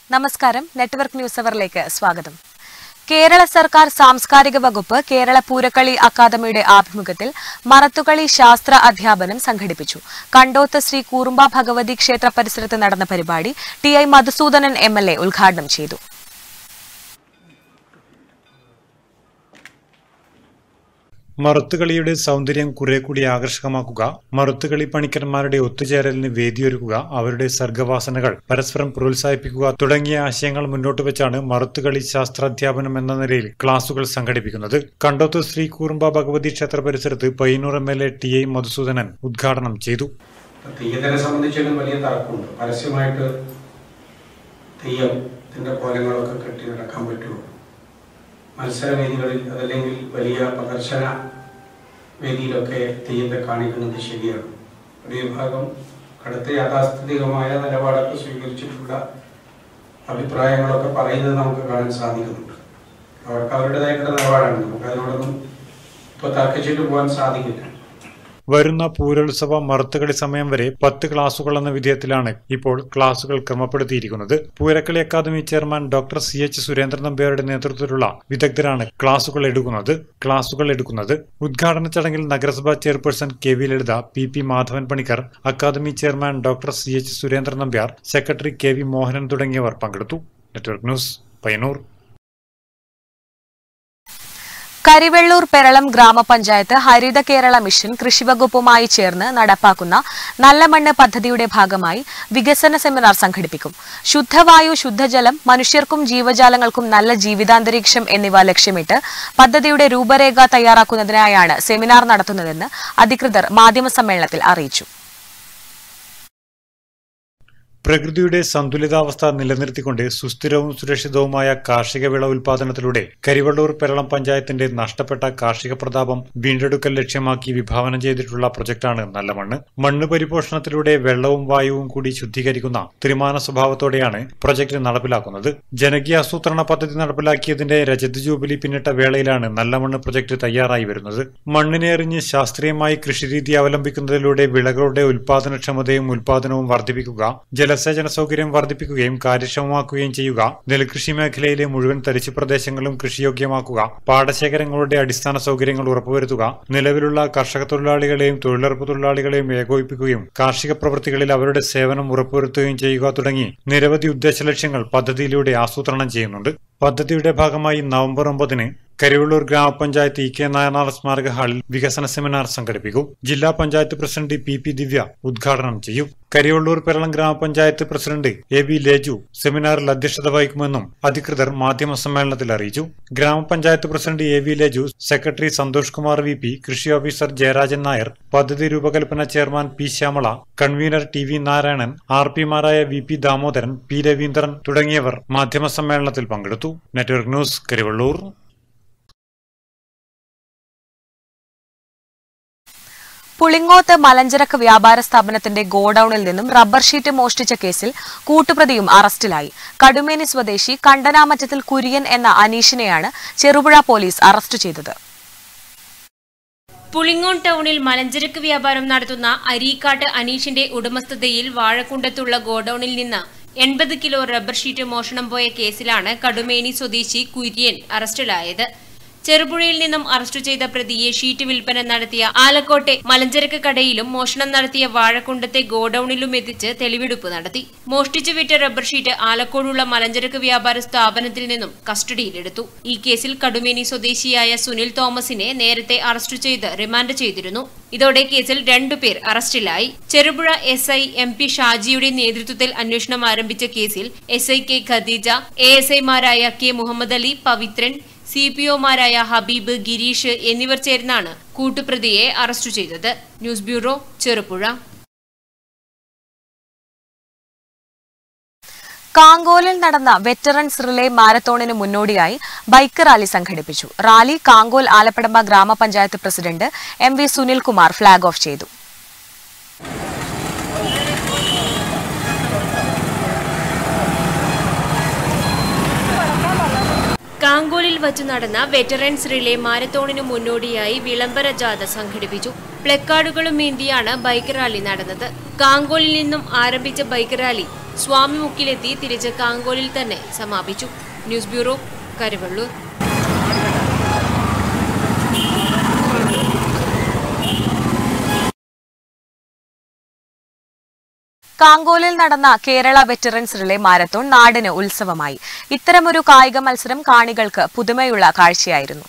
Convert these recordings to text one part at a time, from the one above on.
നമസ്കാരം network news അവറിലേക്ക് സ്വാഗതം കേരള സർക്കാർ സാംസ്കാരിക വകുപ്പ് കേരള പൂരക്കളി അക്കാദമിയുടെ ആഭിമുഖ്യത്തിൽ മറത്തുകളി ശാസ്ത്ര അധ്യാപനം സംഘടിപ്പിച്ചു കണ്ടോത്ത് ശ്രീ കൂറുമ്പ ഭഗവതി ക്ഷേത്ര പരിസരത്ത് നടന്ന പരിപാടി T I Madhusoodanan M L A ഉദ്ഘാടനം ചെയ്തു മറുത്തുകളിയുടെ സൗന്ദര്യം കുറെ കൂടി ആകർഷകമാക്കുക മറുത്തുകളി പണിക്കന്മാരുടെ ഒത്തുചേരലിന് വേദിയൊരുക്കുക അവരുടെ സർഗവാസനകൾ പരസ്പരം പ്രോത്സാഹിപ്പിക്കുക തുടങ്ങിയ ആശയങ്ങൾ മുന്നോട്ട് വെച്ചാണ് മറുത്തുകളി ശാസ്ത്രാധ്യാപനം എന്ന നിലയിൽ ക്ലാസുകൾ സംഘടിപ്പിക്കുന്നത് കണ്ടോത്ത് ശ്രീ കൂറുമ്പ ഭഗവതി ക്ഷേത്ര പരിസരത്ത് Payyanur M L A T I Madhusoodanan ഉദ്ഘാടനം ചെയ്തു തെയ്യത്തിനെ സംബന്ധിച്ചിടത്തോളം വലിയ തർക്കമുണ്ട് പരസ്യമായിട്ട് തെയ്യത്തിന്റെ കോലങ്ങളൊക്കെ കെട്ടി നടക്കാൻ പറ്റുമോ മത്സരവേദികളിൽ അതല്ലെങ്കിൽ വലിയ പ്രദർശന വേദിയിലൊക്കെ തെയ്യത്തെ കാണിക്കുന്നത് ശരിയാണ് ഒരു വിഭാഗം കടുത്ത യാഥാസ്ഥിതികമായ നിലപാടൊക്കെ സ്വീകരിച്ചിട്ടുള്ള അഭിപ്രായങ്ങളൊക്കെ പറയുന്നത് നമുക്ക് കാണാൻ സാധിക്കുന്നുണ്ട് അവർക്ക് അവരുടേതായിട്ടുള്ള നിലപാടാണ് നമുക്ക് അതിനോടൊന്നും ഇപ്പോൾ തർക്കിച്ചിട്ട് പോകാൻ സാധിക്കില്ല വരുന്ന പൂരോത്സവ മറുത്തുകളി സമയം വരെ പത്ത് ക്ലാസുകൾ എന്ന വിധേയത്തിലാണ് ഇപ്പോൾ ക്ലാസുകൾ ക്രമപ്പെടുത്തിയിരിക്കുന്നത് Poorakkali academy chairman doctor C H Surendran നമ്പ്യാരുടെ നേതൃത്വത്തിലുള്ള വിദഗ്ധരാണ് ക്ലാസുകൾ എടുക്കുന്നത് ക്ലാസുകൾ എടുക്കുന്നത് ഉദ്ഘാടന ചടങ്ങിൽ നഗരസഭാ chairperson K V Lalitha P P Madhavan Panicker academy chairman doctor C H Surendran Nambiar secretary K V Mohanan തുടങ്ങിയവർ പങ്കെടുത്തു നെറ്റ്വർക്ക് ന്യൂസ് പയ്യന്നൂർ കരിവെള്ളൂർ പെരളം ഗ്രാമപഞ്ചായത്ത് ഹരിത കേരള മിഷൻ കൃഷിവകുപ്പുമായി ചേർന്ന് നടപ്പാക്കുന്ന നല്ല മണ്ണ് പദ്ധതിയുടെ ഭാഗമായി വികസന സെമിനാർ സംഘടിപ്പിക്കും ശുദ്ധവായു ശുദ്ധജലം മനുഷ്യർക്കും ജീവജാലങ്ങൾക്കും നല്ല ജീവിതാന്തരീക്ഷം എന്നിവ ലക്ഷ്യമിട്ട് പദ്ധതിയുടെ രൂപരേഖ തയ്യാറാക്കുന്നതിനായാണ് സെമിനാർ നടത്തുന്നതെന്ന് അധികൃതർ മാധ്യമസമ്മേളനത്തിൽ അറിയിച്ചു പ്രകൃതിയുടെ സന്തുലിതാവസ്ഥ നിലനിർത്തിക്കൊണ്ട് സുസ്ഥിരവും സുരക്ഷിതവുമായ കാർഷിക വിള ഉൽപാദനത്തിലൂടെ കരിവള്ളൂർ പെരളം പഞ്ചായത്തിന്റെ നഷ്ടപ്പെട്ട കാർഷിക പ്രതാപം വീണ്ടെടുക്കൽ ലക്ഷ്യമാക്കി വിഭാവനം ചെയ്തിട്ടുള്ള പ്രൊജക്ടാണ് നല്ല മണ്ണ് മണ്ണ് പരിപോഷണത്തിലൂടെ വെള്ളവും വായുവും കൂടി ശുദ്ധീകരിക്കുന്ന ത്രിമാന സ്വഭാവത്തോടെയാണ് പ്രൊജക്ട് നടപ്പിലാക്കുന്നത് ജനകീയ ആസൂത്രണ പദ്ധതി നടപ്പിലാക്കിയതിന്റെ രജത ജൂബിലി പിന്നിട്ട വേളയിലാണ് നല്ല മണ്ണ് പ്രൊജക്ട് തയ്യാറായി വരുന്നത് മണ്ണിനെ എറിഞ്ഞ് ശാസ്ത്രീയമായി കൃഷിരീതി അവലംബിക്കുന്നതിലൂടെ വിളകളുടെ ഉൽപാദനക്ഷമതയും ഉൽപാദനവും വർദ്ധിപ്പിക്കുക ജലസേചന സൗകര്യം വർദ്ധിപ്പിക്കുകയും കാര്യക്ഷമമാക്കുകയും ചെയ്യുക നെൽകൃഷി മേഖലയിലെ മുഴുവൻ തരിശു പ്രദേശങ്ങളും കൃഷിയോഗ്യമാക്കുക പാടശേഖരങ്ങളുടെ അടിസ്ഥാന സൗകര്യങ്ങൾ ഉറപ്പുവരുത്തുക നിലവിലുള്ള കർഷക തൊഴിലാളികളെയും തൊഴിലുറപ്പ് തൊഴിലാളികളെയും ഏകോപിപ്പിക്കുകയും കാർഷിക പ്രവൃത്തികളിൽ അവരുടെ സേവനം ഉറപ്പുവരുത്തുകയും ചെയ്യുക തുടങ്ങി നിരവധി ഉദ്ദേശ ലക്ഷ്യങ്ങൾ പദ്ധതിയിലൂടെ ആസൂത്രണം ചെയ്യുന്നുണ്ട് പദ്ധതിയുടെ ഭാഗമായി നവംബർ ഒമ്പതിന് കരിവള്ളൂർ ഗ്രാമപഞ്ചായത്ത് ഇ കെ നായനാർ സ്മാരക ഹാളിൽ വികസന സെമിനാർ സംഘടിപ്പിക്കും ജില്ലാ panchayat president P P Divya ഉദ്ഘാടനം ചെയ്യും കരിവള്ളൂർ പെരളം ഗ്രാമപഞ്ചായത്ത് പ്രസിഡന്റ് എ വി ലേജു സെമിനാറിൽ അധ്യക്ഷത വഹിക്കുമെന്നും അധികൃതർ മാധ്യമ സമ്മേളനത്തിൽ അറിയിച്ചു ഗ്രാമപഞ്ചായത്ത് president A V Leju secretary Santhosh Kumar V P കൃഷി ഓഫീസർ ജയരാജൻ നായർ പദ്ധതി രൂപകൽപ്പന chairman P Shyamala convener T V Narayanan R പിമാരായ V P Damodaran P Raveendran തുടങ്ങിയവർ മാധ്യമ സമ്മേളനത്തിൽ പങ്കെടുത്തു നെറ്റ്വർക്ക് ന്യൂസ് കരിവള്ളൂർ പുളിങ്ങോത്ത് മലഞ്ചരക്ക് വ്യാപാര സ്ഥാപനത്തിന്റെ ഗോഡൌണിൽ നിന്നും റബ്ബർ ഷീറ്റ് മോഷ്ടിച്ച കേസിൽ കൂട്ടുപ്രതിയും അറസ്റ്റിലായി കടുമേനി സ്വദേശി കണ്ടനാമറ്റത്തിൽ കുര്യൻ എന്ന അനീഷിനെയാണ് ചെറുപുഴ പോലീസ് അറസ്റ്റ് ചെയ്തത് പുളിങ്ങോൺ ടൗണിൽ മലഞ്ചരക്ക് വ്യാപാരം നടത്തുന്ന അരീക്കാട്ട് അനീഷിന്റെ ഉടമസ്ഥതയിൽ വാഴക്കുണ്ടത്തുള്ള ഗോഡൌണിൽ നിന്ന് എൺപത് കിലോ റബ്ബർ ഷീറ്റ് മോഷണം പോയ കേസിലാണ് കടുമേനി സ്വദേശി കുര്യൻ അറസ്റ്റിലായത് ചെറുപുഴയിൽ നിന്നും അറസ്റ്റ് ചെയ്ത പ്രതിയെ ഷീറ്റ് വിൽപ്പന നടത്തിയ ആലക്കോട്ടെ മലഞ്ചരക്ക് കടയിലും മോഷണം നടത്തിയ വാഴക്കുണ്ടത്തെ ഗോഡൌണിലും എത്തിച്ച് തെളിവെടുപ്പ് നടത്തി മോഷ്ടിച്ചു വിറ്റ റബ്ബർ ഷീറ്റ് ആലക്കോടുള്ള മലഞ്ചരക്ക് വ്യാപാര സ്ഥാപനത്തിൽ നിന്നും കസ്റ്റഡിയിലെടുത്തു ഈ കേസിൽ കടുമേനി സ്വദേശിയായ സുനിൽ തോമസിനെ നേരത്തെ അറസ്റ്റ് ചെയ്ത് റിമാൻഡ് ചെയ്തിരുന്നു ഇതോടെ കേസിൽ രണ്ടുപേർ അറസ്റ്റിലായി Cherupuzha S I M P ഷാജിയുടെ നേതൃത്വത്തിൽ അന്വേഷണം ആരംഭിച്ച കേസിൽ S I K Khadeeja A S ഐമാരായ K Muhammad Ali Pavithran C P ഒമാരായ ഹബീബ് ഗിരീഷ് എന്നിവർ ചേർന്നാണ് കൂട്ടുപ്രതിയെ അറസ്റ്റ് ചെയ്തത് ന്യൂസ് ബ്യൂറോ ചെറുപുഴ കാങ്കോലിൽ നടന്ന വെറ്ററൻസ് റിലേ മാരത്തോണിന് മുന്നോടിയായി ബൈക്ക് റാലി സംഘടിപ്പിച്ചു റാലി കാങ്കോൽ ആലപ്പടമ്പ ഗ്രാമപഞ്ചായത്ത് president M V Sunilkumar flag off ചെയ്തു കാങ്കോലിൽ വച്ച് നടന്ന വെറ്ററൻസ് റിലേ മാരത്തോണിനു മുന്നോടിയായി വിളംബര ജാഥ സംഘടിപ്പിച്ചു പ്ലക്കാർഡുകളും ഏന്തിയാണ് ബൈക്ക് റാലി നടന്നത് കാങ്കോലിൽ നിന്നും ആരംഭിച്ച ബൈക്ക് റാലി സ്വാമിമുക്കിലെത്തി തിരിച്ച് കാങ്കോലിൽ തന്നെ സമാപിച്ചു ന്യൂസ് ബ്യൂറോ കരുവള്ളൂർ കാങ്കോലിൽ നടന്ന കേരള വെറ്ററൻസ് റിലേ മാരത്തോൺ നാടിന് ഉത്സവമായി ഇത്തരമൊരു കായിക മത്സരം കാണികൾക്ക് പുതുമയുള്ള കാഴ്ചയായിരുന്നു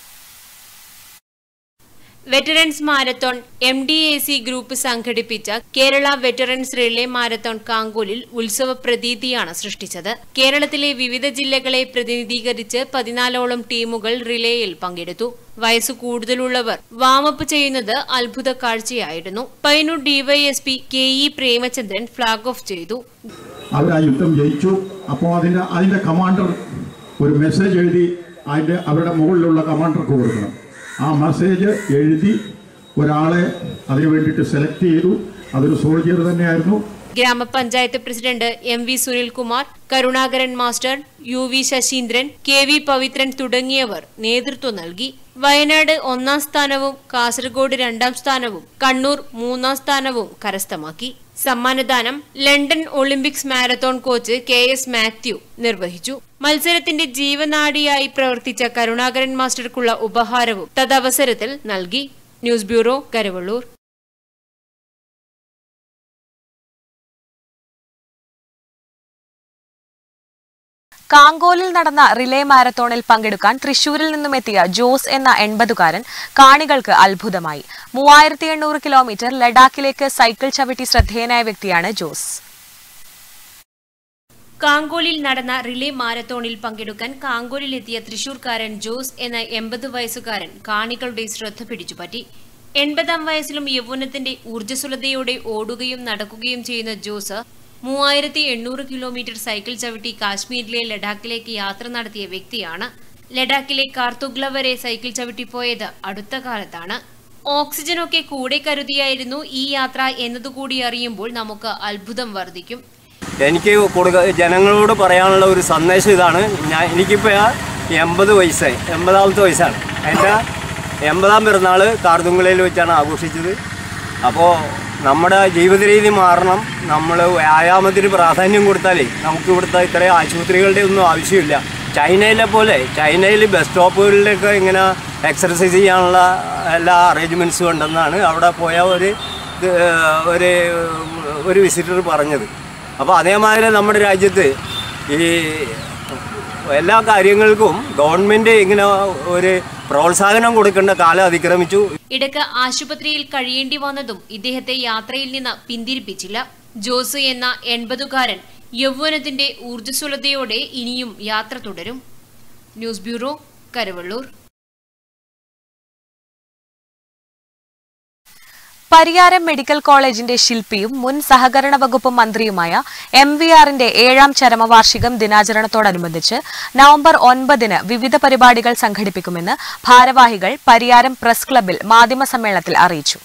veterans marathon M D A C group സംഘടിപ്പിച്ച കേരള വെറ്ററൻസ് റിലേ മാരത്തോൺ കാങ്കോലിൽ ഉത്സവ പ്രതീതിയാണ് സൃഷ്ടിച്ചത് കേരളത്തിലെ വിവിധ ജില്ലകളെ പ്രതിനിധീകരിച്ച് പതിനാലോളം ടീമുകൾ റിലേയിൽ പങ്കെടുത്തു വയസ്സ് കൂടുതലുള്ളവർ വാമപ്പ് ചെയ്യുന്നത് അത്ഭുത കാഴ്ചയായിരുന്നു Payyanur DYSP K E Premachandran flag off ചെയ്തു അവർ ആ യുദ്ധം ജയിച്ചു അപ്പോൾ അതിൻ്റെ അതിൻ്റെ കമാൻഡർ ഒരു മെസ്സേജ് എഴുതി അതിൻ്റെ അവരുടെ മുകളിലുള്ള കമാൻഡർക്ക് കൊടുക്കണം ആ മെസ്സേജ് എഴുതി ഒരാളെ അതിനു വേണ്ടിയിട്ട് സെലക്ട് ചെയ്തു അതൊരു സോൾജിയർ തന്നെയായിരുന്നു ഗ്രാമപഞ്ചായത്ത് president M V Sunilkumar Karunakaran master U V Saseendran K V Pavithran തുടങ്ങിയവർ നേതൃത്വം നൽകി വയനാട് ഒന്നാം സ്ഥാനവും കാസർഗോഡ് രണ്ടാം സ്ഥാനവും കണ്ണൂർ മൂന്നാം സ്ഥാനവും കരസ്ഥമാക്കി സമ്മാനദാനം London Olympics marathon coach K S Mathew നിർവഹിച്ചു മത്സരത്തിന്റെ ജീവനാഡിയായി പ്രവർത്തിച്ച കരുണാകരൻ മാസ്റ്റർക്കുള്ള ഉപഹാരവും തദവസരത്തിൽ നൽകി ന്യൂസ് ബ്യൂറോ കരുവള്ളൂർ കാങ്കോലിൽ നടന്ന റിലേ മാരത്തോണിൽ പങ്കെടുക്കാൻ തൃശൂരിൽ നിന്നുമെത്തിയ ജോസ് എന്ന എൺപതുകാരൻ കാണികൾക്ക് അത്ഭുതമായി മൂവായിരത്തി എണ്ണൂറ് കിലോമീറ്റർ ലഡാക്കിലേക്ക് സൈക്കിൾ ചവിട്ടി ശ്രദ്ധേയനായ വ്യക്തിയാണ് ജോസ് കാങ്കോലിൽ നടന്ന റിലേ മാരത്തോണിൽ പങ്കെടുക്കാൻ കാങ്കോലിലെത്തിയ തൃശൂർക്കാരൻ ജോസ് എന്ന എൺപത് വയസ്സുകാരൻ കാണികളുടെ ശ്രദ്ധ പിടിച്ചുപറ്റി എൺപതാം വയസ്സിലും യൗവനത്തിന്റെ ഊർജ്ജസ്വലതയോടെ ഓടുകയും നടക്കുകയും ചെയ്യുന്ന ജോസ് മൂവായിരത്തി എണ്ണൂറ് കിലോമീറ്റർ സൈക്കിൾ ചവിട്ടി കാശ്മീരിലെ ലഡാക്കിലേക്ക് യാത്ര നടത്തിയ വ്യക്തിയാണ് ലഡാക്കിലെ കാർത്തുഗ്ല വരെ സൈക്കിൾ ചവിട്ടിപ്പോയത് അടുത്ത കാലത്താണ് ഓക്സിജനൊക്കെ കൂടെ കരുതിയായിരുന്നു ഈ യാത്ര എന്നതുകൂടി അറിയുമ്പോൾ നമുക്ക് അത്ഭുതം വർദ്ധിക്കും എനിക്ക് കൊടുക്ക ജനങ്ങളോട് പറയാനുള്ള ഒരു സന്ദേശം ഇതാണ് ഞാൻ എനിക്കിപ്പോൾ എൺപത് വയസ്സായി എൺപതാമത്തെ വയസ്സാണ് എൻ്റെ എൺപതാം പിറന്നാൾ കാർത്തുങ്കളയിൽ വെച്ചാണ് ആഘോഷിച്ചത് അപ്പോൾ നമ്മുടെ ജീവിത രീതി മാറണം നമ്മൾ വ്യായാമത്തിന് പ്രാധാന്യം കൊടുത്താലേ നമുക്ക് ഇവിടുത്തെ ഇത്രയും ആശുപത്രികളുടെ ഒന്നും ആവശ്യമില്ല ചൈനയിലെ പോലെ ചൈനയിൽ ബസ് സ്റ്റോപ്പുകളിലൊക്കെ ഇങ്ങനെ എക്സർസൈസ് ചെയ്യാനുള്ള എല്ലാ അറേഞ്ച്മെൻറ്റ്സും ഉണ്ടെന്നാണ് അവിടെ പോയ ഒരു ഇത്, ഒരു ഒരു വിസിറ്റർ പറഞ്ഞത് അപ്പോൾ അതേമാതിരി നമ്മുടെ രാജ്യത്ത് ഈ എല്ലാ കാര്യങ്ങൾക്കും ഗവൺമെൻറ് ഇങ്ങനെ ഒരു പ്രോത്സാഹനം കൊടുക്കേണ്ട കാലം അതിക്രമിച്ചു ഇടയ്ക്ക് ആശുപത്രിയിൽ കഴിയേണ്ടി വന്നതും ഇദ്ദേഹത്തെ യാത്രയിൽ നിന്ന് പിന്തിരിപ്പിച്ചില്ല ജോസ് എന്ന എൺപതുകാരൻ യൗവനത്തിന്റെ ഊർജ്ജസ്വലതയോടെ ഇനിയും യാത്ര തുടരും news bureau Karivellur Pariyaram medical കോളേജിന്റെ ശില്പിയും മുൻ സഹകരണ വകുപ്പ് മന്ത്രിയുമായ എം വി ആറിന്റെ ഏഴാം ചരമവാർഷികം ദിനാചരണത്തോടനുബന്ധിച്ച് നവംബർ ഒൻപതിന് വിവിധ പരിപാടികൾ സംഘടിപ്പിക്കുമെന്ന് ഭാരവാഹികൾ പരിയാരം പ്രസ് ക്ലബിൽ മാധ്യമസമ്മേളനത്തിൽ അറിയിച്ചു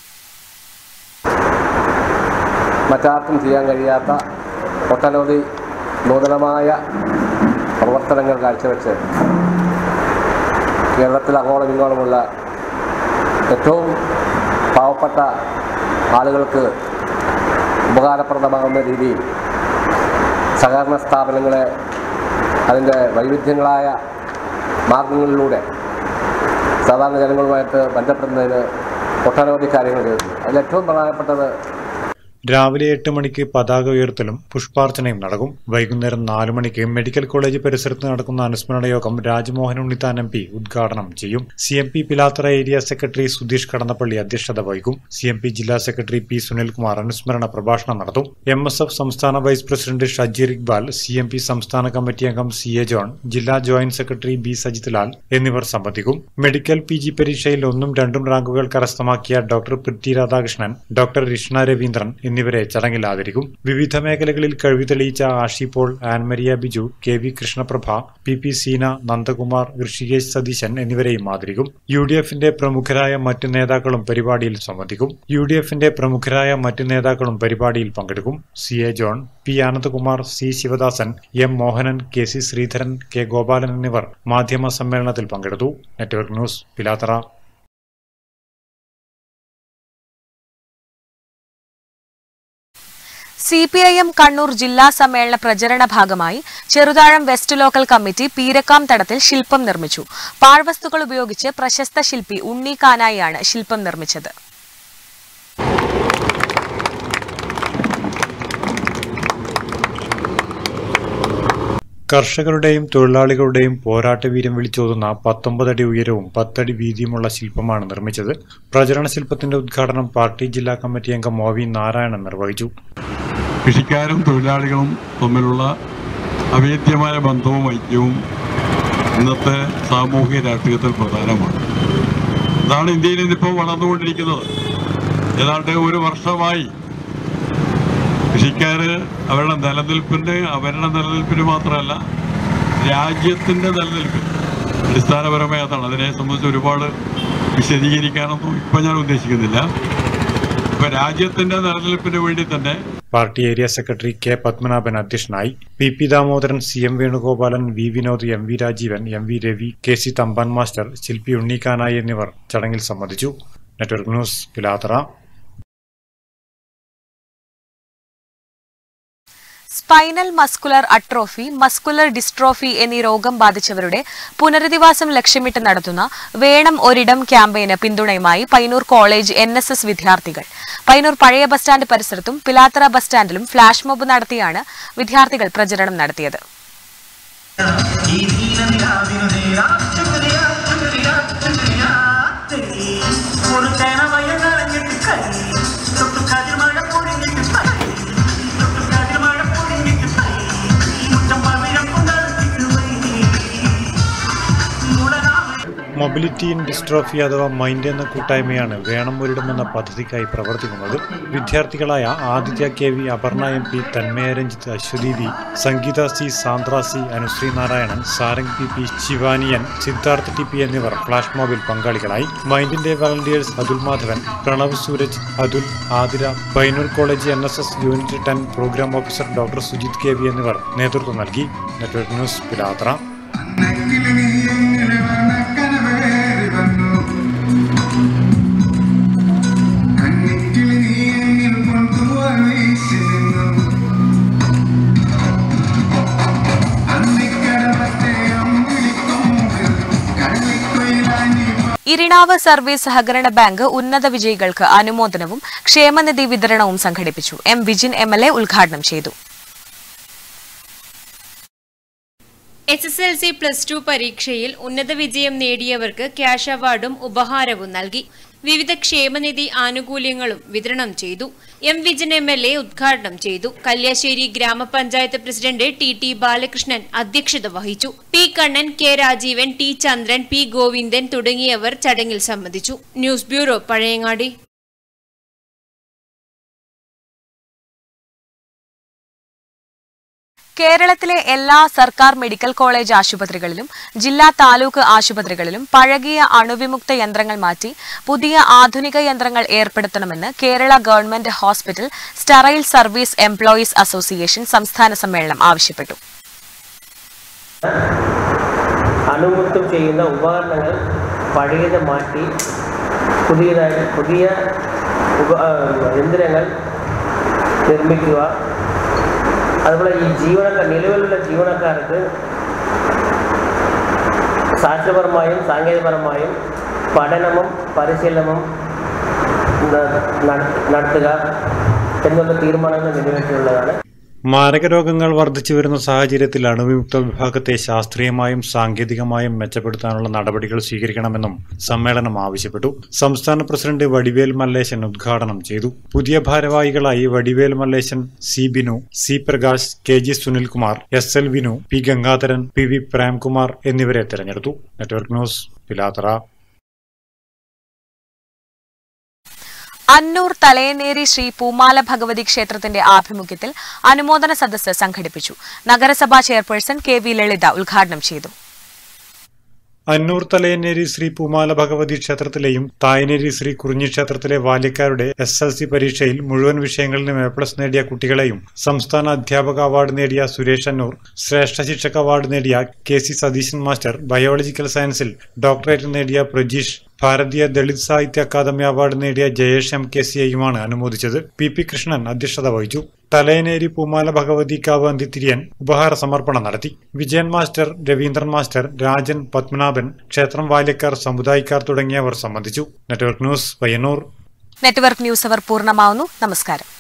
മറ്റാർക്കും ചെയ്യാൻ കഴിയാത്ത ഒട്ടനവധി നൂതനമായ പ്രവർത്തനങ്ങൾ കാഴ്ചവെച്ച് കേരളത്തിൽ അങ്ങോളം ഇങ്ങോളമുള്ള ഏറ്റവും പാവപ്പെട്ട ആളുകൾക്ക് ഉപകാരപ്രദമാകുന്ന രീതിയിൽ സഹകരണ സ്ഥാപനങ്ങളെ അതിൻ്റെ വൈവിധ്യങ്ങളായ മാർഗങ്ങളിലൂടെ സാധാരണ ജനങ്ങളുമായിട്ട് ബന്ധപ്പെടുന്നതിന് ഒട്ടനവധി കാര്യങ്ങൾ ചെയ്തിട്ടുണ്ട് അതിൽ ഏറ്റവും പ്രധാനപ്പെട്ടത് രാവിലെ എട്ട് മണിക്ക് പതാക ഉയർത്തലും പുഷ്പാർച്ചനയും നടക്കും വൈകുന്നേരം നാലു മണിക്ക് മെഡിക്കൽ കോളേജ് പരിസരത്ത് നടക്കുന്ന അനുസ്മരണ യോഗം രാജ്മോഹൻ ഉണ്ണിത്താൻ എം പി ഉദ്ഘാടനം ചെയ്യും C M P Pilathara area secretary Sudheesh Kadannappally അധ്യക്ഷത വഹിക്കും സി എം പി ജില്ലാ സെക്രട്ടറി പി സുനിൽകുമാർ അനുസ്മരണ പ്രഭാഷണം നടത്തും എം എസ് എഫ് സംസ്ഥാന vice president Shajeer Iqbal C M P സംസ്ഥാന കമ്മിറ്റി അംഗം സി എ ജോൺ ജില്ലാ joint secretary B Sajith Lal എന്നിവർ സംബന്ധിക്കും മെഡിക്കൽ പി ജി പരീക്ഷയിൽ ഒന്നും രണ്ടും റാങ്കുകൾ കരസ്ഥമാക്കിയ ഡോക്ടർ പൃഥ്വി രാധാകൃഷ്ണൻ ഡോക്ടർ രിഷ്ണ രവീന്ദ്രൻ എന്നിവരെ ചടങ്ങിൽ ആദരിക്കും വിവിധ മേഖലകളിൽ കഴിവ് തെളിയിച്ച Ashi Paul Ann Maria Biju K V Krishnaprabha P P Seena Nandakumar Rishikesh Satheesan എന്നിവരെയും ആദരിക്കും യു ഡി എഫിന്റെ പ്രമുഖരായ മറ്റു നേതാക്കളും പരിപാടിയിൽ സംബന്ധിക്കും യു ഡി എഫിന്റെ പ്രമുഖരായ മറ്റു നേതാക്കളും പരിപാടിയിൽ പങ്കെടുക്കും C A John P Anandakumar C Sivadasan M Mohanan K C Sreedharan K Gopalan എന്നിവർ മാധ്യമ സമ്മേളനത്തിൽ പങ്കെടുത്തു network news Pilathara C P I M Kannur ജില്ലാ സമ്മേളന പ്രചരണ ഭാഗമായി ചെറുതാഴം വെസ്റ്റ് ലോക്കൽ കമ്മിറ്റി പീരക്കാം തടത്തിൽ ശില്പം നിർമ്മിച്ചു പാഴ്വസ്തുക്കൾ ഉപയോഗിച്ച് പ്രശസ്ത ശില്പി ഉണ്ണി കാനായിയാണ് ശില്പം നിർമ്മിച്ചത് കർഷകരുടെയും തൊഴിലാളികളുടെയും പോരാട്ട വീര്യം വിളിച്ചോതുന്ന പത്തൊമ്പതടി ഉയരവും പത്തടി വീതിയുമുള്ള ശില്പമാണ് നിർമ്മിച്ചത് പ്രചരണ ശില്പത്തിന്റെ ഉദ്ഘാടനം പാർട്ടി ജില്ലാ കമ്മിറ്റി അംഗം ഒ വി നാരായണൻ നിർവഹിച്ചു കൃഷിക്കാരും തൊഴിലാളികളും തമ്മിലുള്ള അവേദ്യമായ ബന്ധവും ഐക്യവും ഇന്നത്തെ സാമൂഹിക രാഷ്ട്രീയത്തിൽ പ്രധാനമാണ് അതാണ് ഇന്ത്യയിൽ ഇന്നിപ്പോൾ വളർന്നുകൊണ്ടിരിക്കുന്നത് ഏതാണ്ട് ഒരു വർഷമായി കൃഷിക്കാര് അവരുടെ നിലനിൽപ്പിന് അവരുടെ നിലനിൽപ്പിന് മാത്രമല്ല രാജ്യത്തിന്റെ നിലനിൽപ്പിന് അടിസ്ഥാനപരമായി അതാണ് അതിനെ സംബന്ധിച്ച് ഒരുപാട് വിശദീകരിക്കാനൊന്നും ഇപ്പം ഞാൻ ഉദ്ദേശിക്കുന്നില്ല ഇപ്പൊ രാജ്യത്തിന്റെ നിലനിൽപ്പിന് വേണ്ടി തന്നെ party area secretary K Padmanabhan അധ്യക്ഷനായി P P Damodaran C M Venugopalan V Vinod M V Rajeevan M V Ravi K C Thampan master ശില്പി ഉണ്ണിക്കാനായി എന്നിവർ ചടങ്ങിൽ സംബന്ധിച്ചു network news Pilathara spinal muscular atrophy muscular dystrophy എന്നീ രോഗം ബാധിച്ചവരുടെ പുനരധിവാസം ലക്ഷ്യമിട്ട് നടത്തുന്ന വേണം ഒരിടം ക്യാമ്പയിന് പിന്തുണയുമായി Payyanur college N S S വിദ്യാർത്ഥികൾ പൈനൂർ പഴയ ബസ് സ്റ്റാൻഡ് പരിസരത്തും പിലാത്തറ ബസ് സ്റ്റാൻഡിലും ഫ്ളാഷ് മോബ് നടത്തിയാണ് വിദ്യാർത്ഥികൾ പ്രചരണം നടത്തിയത് ஒரு தேனவைய நனைஞ்சிட்டு கை தொட்டு கதிர் மழை பொழிஞ்சிட்டு பை தொட்டு கதிர் மழை பொழிஞ்சிட்டு பை முத்தம் பவிழம் கொண்டாடுத்திட்டு வை உலகாமை മൊബിലിറ്റി ഇൻ ഡിസ്ട്രോഫി അഥവാ മൈൻഡ് എന്ന കൂട്ടായ്മയാണ് വേണം ഒരിടം എന്ന പദ്ധതിക്കായി പ്രവർത്തിക്കുന്നത് വിദ്യാർത്ഥികളായ Aditya K V Aparna M P Thanmaya Ranjith Aswathy V Sangeetha C Sandra C Anusree Narayanan Sarang P P ശിവാനിയൻ സിദ്ധാർത്ഥ് ടി പി എന്നിവർ ഫ്ലാഷ് മോബിൽ പങ്കാളികളായി മൈൻഡിന്റെ volunteers Athul Madhavan Pranav Sooraj Athul Athira Payyanur college N S S unit ten program officer doctor Sujith K V എന്നിവർ നേതൃത്വം നൽകി network news Pilathara Irinavu service സഹകരണ ബാങ്ക് ഉന്നത വിജയികൾക്ക് അനുമോദനവും ക്ഷേമനിധി വിതരണവും സംഘടിപ്പിച്ചു M Vijin M L A ഉദ്ഘാടനം ചെയ്തു S S L C plus two പരീക്ഷയിൽ ഉന്നത വിജയം നേടിയവർക്ക് ക്യാഷ് അവാർഡും ഉപഹാരവും നൽകി വിവിധ ക്ഷേമനിധി ആനുകൂല്യങ്ങളും വിതരണം ചെയ്തു M Vijayan M L A ഉദ്ഘാടനം ചെയ്തു കല്യാശ്ശേരി ഗ്രാമപഞ്ചായത്ത് പ്രസിഡന്റ് ടി ടി ബാലകൃഷ്ണൻ അധ്യക്ഷത വഹിച്ചു P Kannan K Rajeevan T Chandran P Govindan തുടങ്ങിയവർ ചടങ്ങിൽ സംബന്ധിച്ചു ന്യൂസ് ബ്യൂറോ പഴയങ്ങാടി കേരളത്തിലെ എല്ലാ സർക്കാർ മെഡിക്കൽ കോളേജ് ആശുപത്രികളിലും ജില്ലാ താലൂക്ക് ആശുപത്രികളിലും പഴകിയ അണുവിമുക്ത യന്ത്രങ്ങൾ മാറ്റി പുതിയ ആധുനിക യന്ത്രങ്ങൾ ഏർപ്പെടുത്തണമെന്ന് Kerala government hospital sterile service employees association സംസ്ഥാന സമ്മേളനം ആവശ്യപ്പെട്ടു അണുമുക്തം ചെയ്യുന്ന ഉപകരണങ്ങൾ പഴയത് മാറ്റി പുതിയതായി പുതിയ ഉപ ആ, യന്ത്രങ്ങൾ നിർമ്മിക്കുക അതുപോലെ ഈ ജീവനക്കാർ നിലവിലുള്ള ജീവനക്കാർക്ക് ശാസ്ത്രപരമായും സാങ്കേതികപരമായും പഠനവും പരിശീലനവും ന- നട- നടത്തുക എന്നുള്ള തീരുമാനങ്ങൾ നിറവേറ്റിയുള്ളതാണ് മാരക രോഗങ്ങൾ വർദ്ധിച്ചു വരുന്ന സാഹചര്യത്തിൽ അണുവിമുക്ത വിഭാഗത്തെ ശാസ്ത്രീയമായും സാങ്കേതികമായും മെച്ചപ്പെടുത്താനുള്ള നടപടികൾ സ്വീകരിക്കണമെന്നും സമ്മേളനം ആവശ്യപ്പെട്ടു സംസ്ഥാന പ്രസിഡന്റ് വടിവേൽ മല്ലേശൻ ഉദ്ഘാടനം ചെയ്തു പുതിയ ഭാരവാഹികളായി Vadivel Mallesan C Binu C Prakash K G Sunilkumar S L Vinu P Gangadharan P V Premkumar എന്നിവരെ തെരഞ്ഞെടുത്തു നെറ്റ്വർക്ക് ന്യൂസ് പിലാത്തറ അന്നൂർ തലയനേരി ശ്രീ പൂമാല ഭഗവതി ക്ഷേത്രത്തിന്റെ ആഭിമുഖ്യത്തിൽ അനുമോദന സദസ്സ് സംഘടിപ്പിച്ചു നഗരസഭാ ചെയർപേഴ്സൺ കെ വി ലളിത ഉദ്ഘാടനം ചെയ്തു അന്നൂർ തലയന്നേരി ശ്രീ പൂമാല ഭഗവതി ക്ഷേത്രത്തിലെയും തായനേരി ശ്രീ കുറിഞ്ഞി ക്ഷേത്രത്തിലെ ബാല്യക്കാരുടെ എസ് എൽ സി പരീക്ഷയിൽ മുഴുവൻ വിഷയങ്ങളിലും എ പ്ലസ് നേടിയ കുട്ടികളെയും സംസ്ഥാന അധ്യാപക അവാർഡ് നേടിയ സുരേഷ് അന്നൂർ ശ്രേഷ്ഠ ശിക്ഷക അവാർഡ് നേടിയ K C Satheesan master biological സയൻസിൽ ഡോക്ടറേറ്റ് നേടിയ പ്രജീഷ് ഭാരതീയ ദളിത് സാഹിത്യ അക്കാദമി അവാർഡ് നേടിയ ജയേഷ് എം കെ സിയെയുമാണ് അനുമോദിച്ചത് പി പി കൃഷ്ണൻ അധ്യക്ഷത വഹിച്ചു തലയനേരി പൂമാല ഭഗവതിക്കാവ് അന്തിത്തിരിയൻ ഉപഹാര സമർപ്പണം നടത്തി വിജയൻ മാസ്റ്റർ രവീന്ദ്രൻ മാസ്റ്റർ രാജൻ പത്മനാഭൻ ക്ഷേത്രം ബാല്യക്കാർ സമുദായിക്കാർ തുടങ്ങിയവർ സംബന്ധിച്ചു network news Payyanur network news അവർ പൂർണ്ണമാവുന്നു നമസ്കാരം